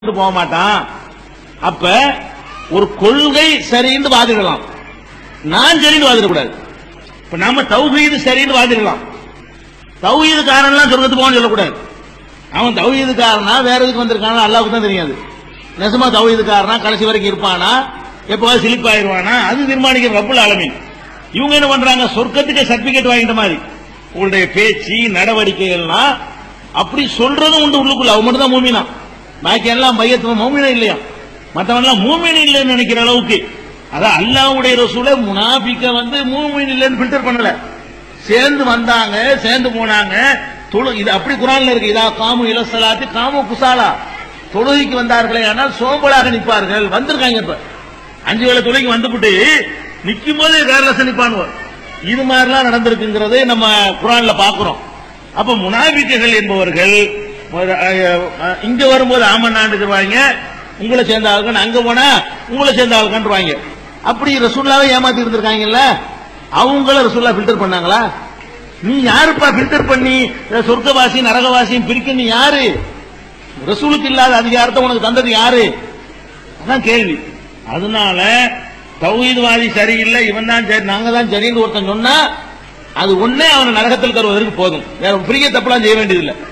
விட்டு போக மாட்டான் அப்ப ஒரு கொள்கை சரின்னு வாதிடலாம் நான் சரின்னு வாதிடக்கூடாது இப்ப நாம தௌஹீது சரின்னு வாதிடலாம் தௌஹீதுக்காரன்லாம் சொர்க்கத்துக்கு போகணும்னு சொல்லக்கூடாது அவன் தௌஹீதுக்காரனா வேற எதுக்கு வந்திருக்கானா அல்லாவுக்கு தான் தெரியாது நெசமா தௌஹீதுக்காரனா கடைசி வரைக்கும் இருப்பானா எப்போவாது சிலிப்பாயிருவானா அது தீர்மானிக்கிற ரப்புல் ஆலமீன் இவங்க என்ன பண்றாங்க சொர்க்கத்துக்கு சர்டிபிகேட் வாங்கிட்ட மாதிரி உங்களுடைய பேச்சு நடவடிக்கைகள்லாம் அப்படி சொல்றதும் உண்டு உள்ளுக்குள்ள அவன் மட்டும் தான் மூமினா பாக்கி எல்லாம் மையத்துவ மூமினா இல்லையா மற்றவன் எல்லாம் மூமின் இல்லைன்னு நினைக்கிற அளவுக்கு அதான் அல்லாவுடைய ரசூல முனாபிக்க வந்து மூமின் இல்லைன்னு ஃபில்டர் பண்ணல சேர்ந்து வந்தாங்க சேர்ந்து போனாங்க தொழு இது அப்படி குரான்ல இருக்கு இதா காமு இலசலாத்து காமு குசாலா தொழுகைக்கு வந்தார்களே ஆனால் சோம்பலாக நிற்பார்கள் வந்திருக்காங்க இப்ப அஞ்சு வேளை தொழுகைக்கு வந்துவிட்டு நிக்கும் போது கேர்லஸ் நிப்பானுவார் இது மாதிரிலாம் நடந்திருக்குங்கிறது நம்ம குரான்ல பாக்குறோம் அப்ப முனாபிக்குகள் என்பவர்கள் ஒரு, அஹ், அஹ், இங்க வரும்போது ஆமன்னாண்டுக்குவாங்க உங்களை சேர்ந்த ஆளுக்கன் அங்க போனா உங்களை சேர்ந்த ஆளுக்கன்றுவாங்க அப்படி ரசூல்லாவே ஏமாத்தி இருந்திருக்காங்கல்ல அவங்கள ரசூல்லா ஃபில்டர் பண்ணாங்களா நீ யாருப்பா ஃபில்டர் பண்ணி அஹ், சொர்க்கவாசி நரகவாசியும் பிரிக்க நீ யாரு ரசூலுக்கு இல்லாத அதிகாரத்தை உனக்கு தந்தது யாரு அதான் கேள்வி அதனால தௌஹீத்வாதி சரியில்லை இவன் தான் சரி நாங்க தான் சரின்னு ஒருத்தன் சொன்னா அது ஒண்ணே அவனை நரகத்தில் தருவதற்கு போதும் வேற பெரிய தப்புலாம் செய்ய வேண்டியதில்லை